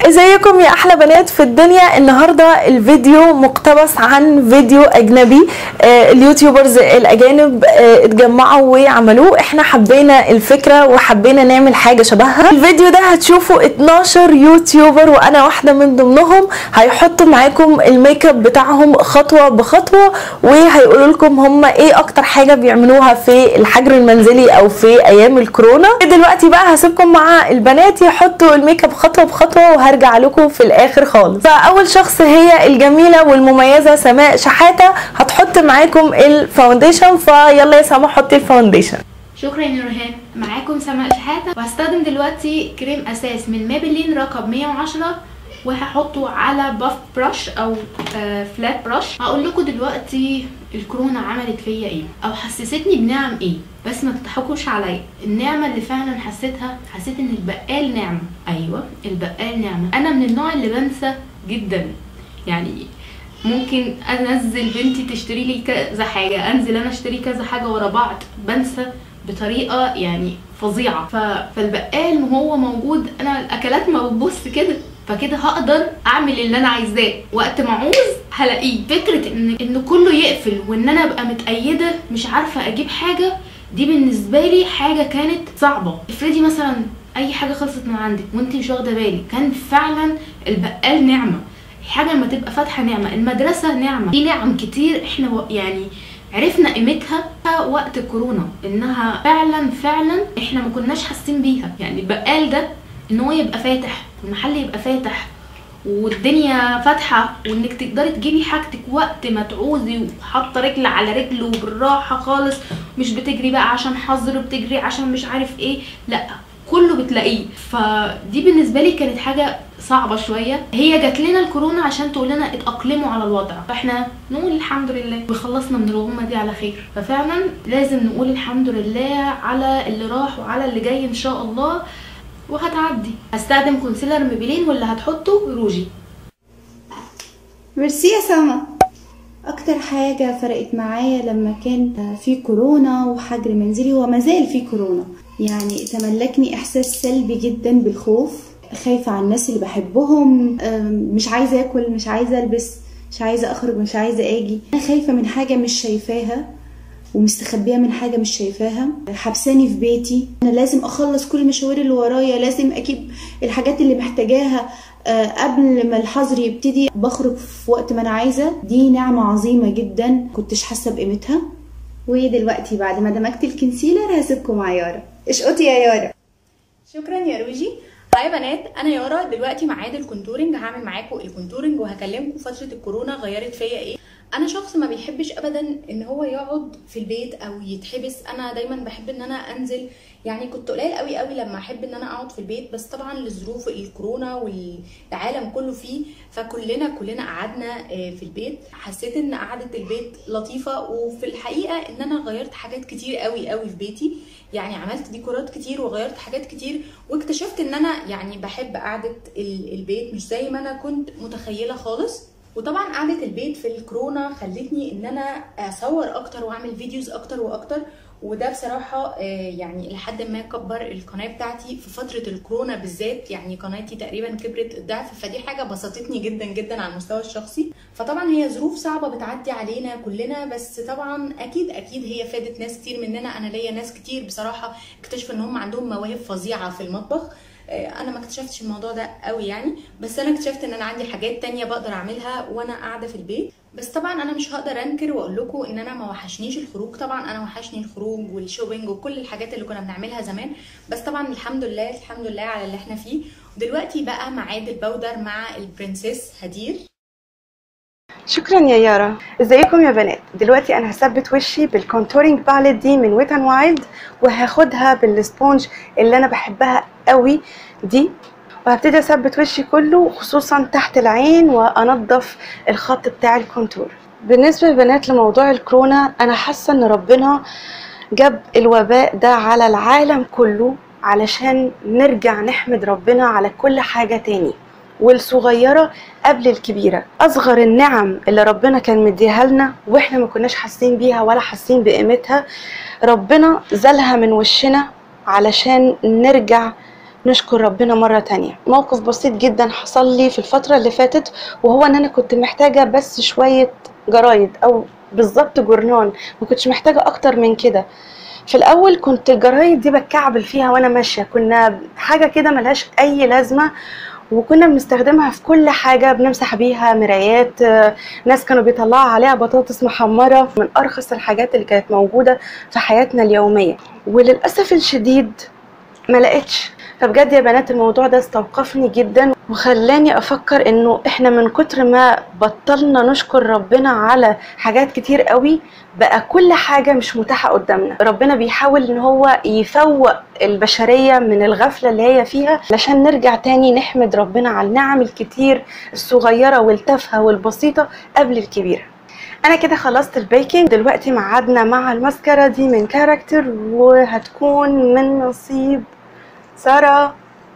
ازيكم يا احلى بنات في الدنيا النهارده الفيديو مقتبس عن فيديو اجنبي آه اليوتيوبرز الاجانب آه اتجمعوا وعملوه احنا حبينا الفكره وحبينا نعمل حاجه شبهها الفيديو ده هتشوفوا 12 يوتيوبر وانا واحده من ضمنهم هيحطوا معاكم الميك اب بتاعهم خطوه بخطوه وهيقولوا لكم هم ايه اكتر حاجه بيعملوها في الحجر المنزلي او في ايام الكورونا دلوقتي بقى هسيبكم مع البنات يحطوا الميك اب خطوه بخطوه وهرجع لكم في الاخر خالص فاول شخص هي الجميله والمميزه سماء شحاته هتحط معاكم الفاونديشن فيلا يا سما حطي الفاونديشن شكرا يا نورهان معاكم سماء شحاته وهستخدم دلوقتي كريم اساس من ميبلين رقم 110 وهحطه على باف براش او آه فلات براش هقول لكم دلوقتي الكورونا عملت فيا ايه او حسستني بنعم ايه بس ما تضحكوش عليا النعمه اللي فعلا حسيتها حسيت ان البقال نعمه ايوه البقال نعمه انا من النوع اللي بنسى جدا يعني ممكن انزل بنتي تشتري لي كذا حاجه انزل انا اشتري كذا حاجه ورا بعض بنسى بطريقه يعني فظيعه ف... فالبقال وهو موجود انا الاكلات ما بتبص كده فكده هقدر اعمل اللي انا عايزاه وقت ما اعوز هلاقيه فكره ان ان كله يقفل وان انا ابقى متأيده مش عارفه اجيب حاجه دي بالنسبه لي حاجه كانت صعبه افرضي مثلا اي حاجه خلصت من عندك وانت مش واخده بالك كان فعلا البقال نعمه حاجه لما تبقى فاتحه نعمه المدرسه نعمه في نعم كتير احنا يعني عرفنا قيمتها وقت الكورونا انها فعلا فعلا احنا ما كناش حاسين بيها يعني البقال ده ان هو يبقى فاتح المحل يبقى فاتح والدنيا فاتحه وانك تقدري تجيبي حاجتك وقت ما تعوزي وحاطه رجل على رجل وبالراحه خالص مش بتجري بقى عشان حظر بتجري عشان مش عارف ايه لا كله بتلاقيه فدي بالنسبه لي كانت حاجه صعبه شويه هي جات لنا الكورونا عشان تقول لنا اتاقلموا على الوضع فاحنا نقول الحمد لله وخلصنا من الغمه دي على خير ففعلا لازم نقول الحمد لله على اللي راح وعلى اللي جاي ان شاء الله وهتعدي هستخدم كونسيلر ميبلين ولا هتحطه روجي ميرسي يا سما اكتر حاجة فرقت معايا لما كان في كورونا وحجر منزلي وما زال في كورونا يعني تملكني احساس سلبي جدا بالخوف خايفة على الناس اللي بحبهم مش عايزة اكل مش عايزة البس مش عايزة اخرج مش عايزة اجي انا خايفة من حاجة مش شايفاها ومستخبيه من حاجه مش شايفاها حبساني في بيتي انا لازم اخلص كل المشاوير اللي ورايا لازم اجيب الحاجات اللي محتاجاها قبل ما الحظر يبتدي بخرج في وقت ما انا عايزه دي نعمه عظيمه جدا كنتش حاسه بقيمتها ودلوقتي بعد ما دمجت الكونسيلر هسيبكم مع يارا اشقطي يا يارا شكرا يا روجي هاي بنات انا يارا دلوقتي ميعاد الكونتورنج هعمل معاكم الكونتورنج وهكلمكم فتره الكورونا غيرت فيا ايه انا شخص ما بيحبش ابدا ان هو يقعد في البيت او يتحبس انا دايما بحب ان انا انزل يعني كنت قليل قوي قوي لما احب ان انا اقعد في البيت بس طبعا لظروف الكورونا والعالم كله فيه فكلنا كلنا قعدنا في البيت حسيت ان قعده البيت لطيفه وفي الحقيقه ان انا غيرت حاجات كتير قوي قوي في بيتي يعني عملت ديكورات كتير وغيرت حاجات كتير واكتشفت ان انا يعني بحب قعده البيت مش زي ما انا كنت متخيله خالص وطبعا قعده البيت في الكورونا خلتني ان انا اصور اكتر واعمل فيديوز اكتر واكتر وده بصراحه يعني لحد ما كبر القناه بتاعتي في فتره الكورونا بالذات يعني قناتي تقريبا كبرت الضعف فدي حاجه بسطتني جدا جدا على المستوى الشخصي فطبعا هي ظروف صعبه بتعدي علينا كلنا بس طبعا اكيد اكيد هي فادت ناس كتير مننا انا ليا ناس كتير بصراحه اكتشفوا ان هم عندهم مواهب فظيعه في المطبخ انا ما اكتشفتش الموضوع ده قوي يعني بس انا اكتشفت ان انا عندي حاجات تانية بقدر اعملها وانا قاعده في البيت بس طبعا انا مش هقدر انكر واقول لكم ان انا ما وحشنيش الخروج طبعا انا وحشني الخروج والشوبينج وكل الحاجات اللي كنا بنعملها زمان بس طبعا الحمد لله الحمد لله على اللي احنا فيه ودلوقتي بقى ميعاد البودر مع البرنسيس هدير شكرا يا يارا ازيكم يا بنات دلوقتي انا هثبت وشي بالكونتورينج باليت دي من ويت ان وايلد وهاخدها بالسبونج اللي انا بحبها قوي دي وهبتدي اثبت وشي كله خصوصا تحت العين وانضف الخط بتاع الكونتور بالنسبه للبنات لموضوع الكورونا انا حاسه ان ربنا جاب الوباء ده على العالم كله علشان نرجع نحمد ربنا على كل حاجه تاني والصغيرة قبل الكبيرة أصغر النعم اللي ربنا كان مديها لنا وإحنا ما كناش حاسين بيها ولا حاسين بقيمتها ربنا زالها من وشنا علشان نرجع نشكر ربنا مرة تانية موقف بسيط جدا حصل لي في الفترة اللي فاتت وهو ان انا كنت محتاجة بس شوية جرايد او بالظبط جورنان ما كنتش محتاجة اكتر من كده في الاول كنت الجرايد دي بتكعبل فيها وانا ماشية كنا حاجة كده ملهاش اي لازمة وكنا بنستخدمها في كل حاجة بنمسح بيها مرايات آه، ناس كانوا بيطلعوا عليها بطاطس محمرة من أرخص الحاجات اللي كانت موجودة في حياتنا اليومية وللأسف الشديد ما لقيتش فبجد يا بنات الموضوع ده استوقفني جدا وخلاني افكر انه احنا من كتر ما بطلنا نشكر ربنا على حاجات كتير قوي بقى كل حاجة مش متاحة قدامنا ربنا بيحاول ان هو يفوق البشرية من الغفلة اللي هي فيها علشان نرجع تاني نحمد ربنا على النعم الكتير الصغيرة والتافهة والبسيطة قبل الكبيرة انا كده خلصت البيكنج دلوقتي ميعادنا مع الماسكارا دي من كاركتر وهتكون من نصيب سارة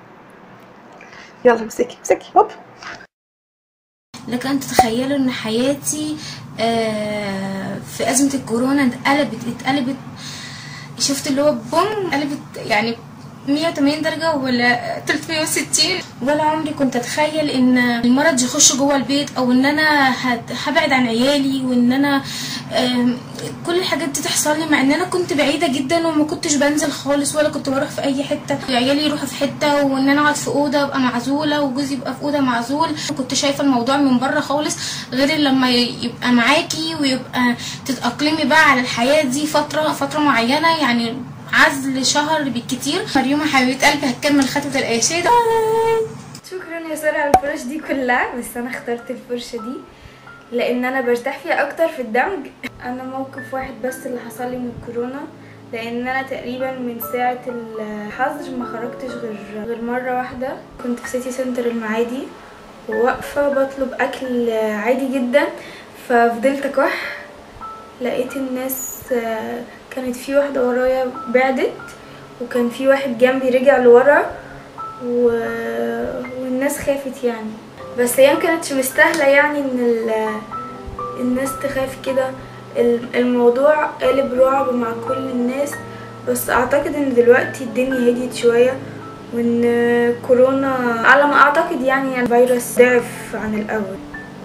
يلا امسكي امسكي هوب لك أن تتخيلوا إن حياتي آه، في أزمة الكورونا اتقلبت اتقلبت شفت اللي هو بوم قلبت يعني 180 درجة ولا 360 ولا عمري كنت اتخيل ان المرض يخش جوه البيت او ان انا هت- هبعد عن عيالي وان انا آم، كل الحاجات دي تحصل لي مع ان انا كنت بعيدة جدا وما كنتش بنزل خالص ولا كنت بروح في اي حتة عيالي يروحوا في حتة وان انا اقعد في اوضة ابقى معزولة وجوزي يبقى في اوضة معزول كنت شايفة الموضوع من بره خالص غير لما يبقى معاكي ويبقى تتأقلمي بقى على الحياة دي فترة فترة معينة يعني عزل شهر بالكتير مريومة حبيبة قلبي هتكمل خطوة الأنشاد شكرا يا سارة على الفرش دي كلها بس انا اخترت الفرشة دي لان انا برتاح فيها اكتر في الدمج انا موقف واحد بس اللي حصل لي من الكورونا لان انا تقريبا من ساعة الحظر ما خرجتش غير غير مرة واحدة كنت في سيتي سنتر المعادي وواقفة بطلب اكل عادي جدا ففضلت اكح لقيت الناس آه، كانت في واحدة ورايا بعدت وكان في واحد جنبي رجع لورا و... والناس خافت يعني بس هي مكانتش مستاهلة يعني ان ال... الناس تخاف كده ال- الموضوع قالب رعب مع كل الناس بس اعتقد ان دلوقتي الدنيا هديت شوية وان كورونا على ما اعتقد يعني الفيروس ضعف عن الاول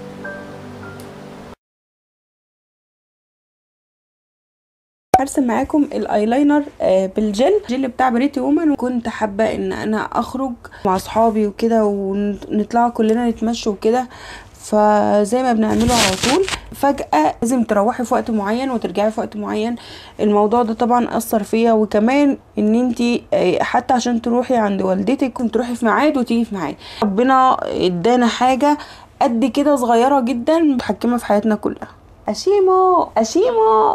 هرسم معاكم الايلاينر آه، بالجل الجل بتاع بريتي وومن وكنت حابه ان انا اخرج مع اصحابي وكده ونطلع كلنا نتمشى وكده فزي ما بنعمله على طول فجأة لازم تروحي في وقت معين وترجعي في وقت معين الموضوع ده طبعا أثر فيا وكمان ان انتي آه، حتى عشان تروحي عند والدتك كنت تروحي في ميعاد وتيجي في ميعاد ربنا ادانا حاجة قد كده صغيرة جدا متحكمة في حياتنا كلها أشيمو أشيمو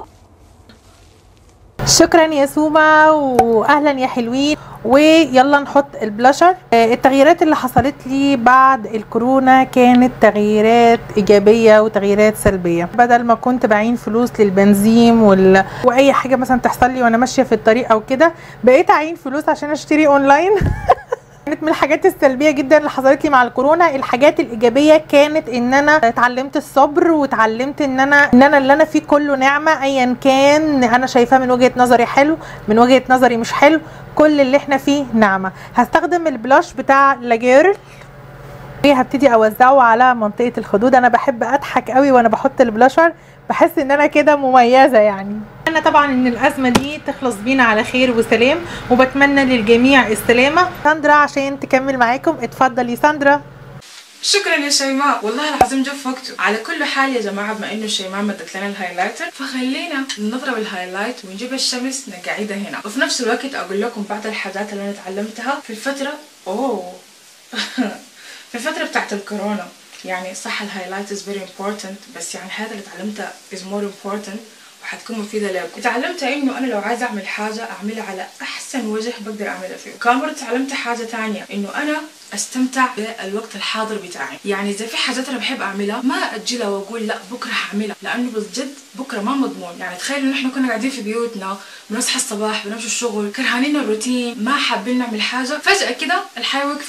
شكرا يا سوما واهلا يا حلوين ويلا نحط البلاشر آه، التغييرات اللي حصلت لي بعد الكورونا كانت تغييرات ايجابيه وتغييرات سلبيه بدل ما كنت بعين فلوس للبنزين وال... واي حاجه مثلا تحصل لي وانا ماشيه في الطريق او كده بقيت اعين فلوس عشان اشتري اونلاين كانت من الحاجات السلبيه جدا اللي حصلت لي مع الكورونا الحاجات الايجابيه كانت ان انا اتعلمت الصبر واتعلمت ان انا ان انا اللي انا فيه كله نعمه ايا كان انا شايفاه من وجهه نظري حلو من وجهه نظري مش حلو كل اللي احنا فيه نعمه هستخدم البلاش بتاع لاجيرل هبتدي اوزعه على منطقه الخدود انا بحب اضحك قوي وانا بحط البلاشر بحس ان انا كده مميزه يعني انا طبعا ان الازمه دي تخلص بينا على خير وسلام وبتمنى للجميع السلامه ساندرا عشان تكمل معاكم اتفضلي ساندرا شكرا يا شيماء والله العظيم جه في وقته على كل حال يا جماعه بما انه شيماء مدت لنا الهايلايتر فخلينا نضرب الهايلايت ونجيب الشمس نقعدها هنا وفي نفس الوقت اقول لكم بعض الحاجات اللي انا اتعلمتها في الفتره اوه في الفتره بتاعت الكورونا يعني صح الهايلايت is very important بس يعني هذا اللي اتعلمته is more important وحتكون مفيدة لكم تعلمت انه انا لو عايزة اعمل حاجة اعملها على احسن وجه بقدر اعملها فيه كمان برضه تعلمت حاجة تانية انه انا استمتع بالوقت الحاضر بتاعي يعني اذا في حاجات انا بحب اعملها ما اجلها واقول لا بكره هعملها لانه بجد بكره ما مضمون يعني تخيلوا ان احنا كنا قاعدين في بيوتنا بنصحى الصباح بنمشي الشغل كرهانين الروتين ما حابين نعمل حاجه فجاه كده الحياه وقفت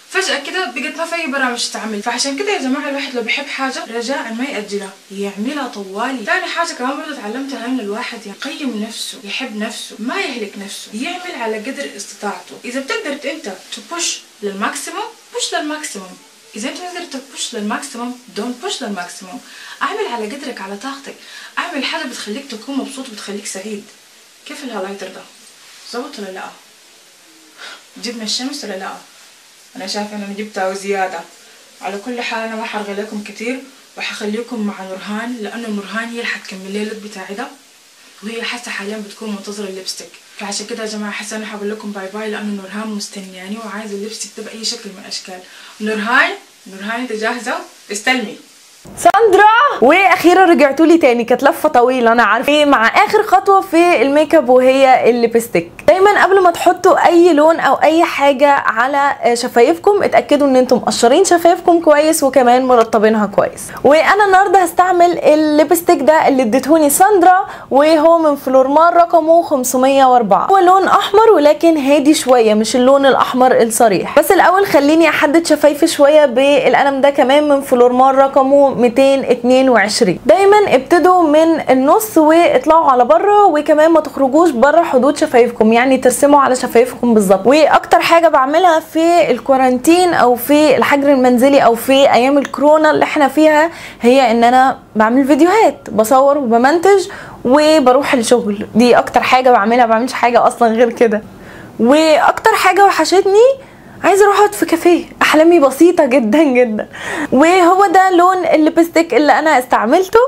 فجأة كده بقت ما في أي برامج تتعمل فعشان كده يا جماعة الواحد لو بيحب حاجة رجاء ما يأجلها يعملها طوالي ثاني حاجة كمان برضه اتعلمتها إن الواحد يقيم نفسه يحب نفسه ما يهلك نفسه يعمل على قدر استطاعته إذا بتقدر أنت تبوش للماكسيموم بوش للماكسيموم إذا أنت تقدر تبوش للماكسيموم دون بوش للماكسيموم اعمل على قدرك على طاقتك اعمل حاجة بتخليك تكون مبسوط وبتخليك سعيد كيف الهالايتر ده ظبط ولا لا جبنا الشمس ولا لا انا شايفه ان انا جبتها وزياده على كل حال انا ما حرغي لكم كتير وحخليكم مع نورهان لانه نورهان هي اللي حتكمل لي اللوك بتاعي ده وهي حاسه حاليا بتكون منتظره الليبستيك فعشان كده يا جماعه حاسه انا حقول لكم باي باي لانه نورهان مستنياني وعايزه الليبستيك ده باي شكل من الاشكال نورهان نورهان انت جاهزه استلمي ساندرا واخيرا رجعتوا لي تاني كانت لفه طويله انا عارفه مع اخر خطوه في الميك اب وهي الليبستيك دايما قبل ما تحطوا اي لون او اي حاجه على شفايفكم اتاكدوا ان انتم مقشرين شفايفكم كويس وكمان مرطبينها كويس وانا النهارده هستعمل الليبستيك ده اللي اديتهوني ساندرا وهو من فلورمار رقمه 504 هو لون احمر ولكن هادي شويه مش اللون الاحمر الصريح بس الاول خليني احدد شفايفي شويه بالقلم ده كمان من فلورمار رقمه 222 دايما ابتدوا من النص واطلعوا على بره وكمان ما تخرجوش بره حدود شفايفكم يعني ترسموا على شفايفكم بالظبط واكتر حاجه بعملها في الكورانتين او في الحجر المنزلي او في ايام الكورونا اللي احنا فيها هي ان انا بعمل فيديوهات بصور وبمنتج وبروح الشغل دي اكتر حاجه بعملها بعملش حاجه اصلا غير كده واكتر حاجه وحشتني عايزه اروح اقعد في كافيه احلامي بسيطه جدا جدا وهو ده لون الليبستيك اللي انا استعملته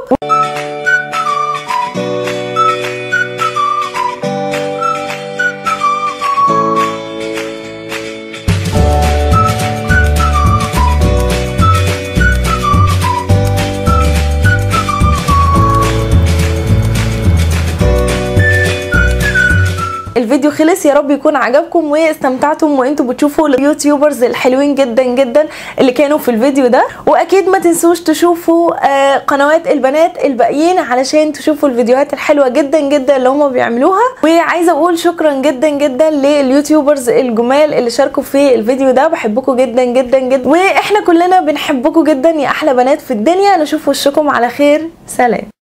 الفيديو خلص يا رب يكون عجبكم واستمتعتم وانتم بتشوفوا اليوتيوبرز الحلوين جدا جدا اللي كانوا في الفيديو ده واكيد ما تنسوش تشوفوا آه قنوات البنات الباقيين علشان تشوفوا الفيديوهات الحلوه جدا جدا اللي هم بيعملوها وعايزه اقول شكرا جدا جدا لليوتيوبرز الجمال اللي شاركوا في الفيديو ده بحبكم جدا جدا جدا واحنا كلنا بنحبكم جدا يا احلى بنات في الدنيا نشوف وشكم على خير سلام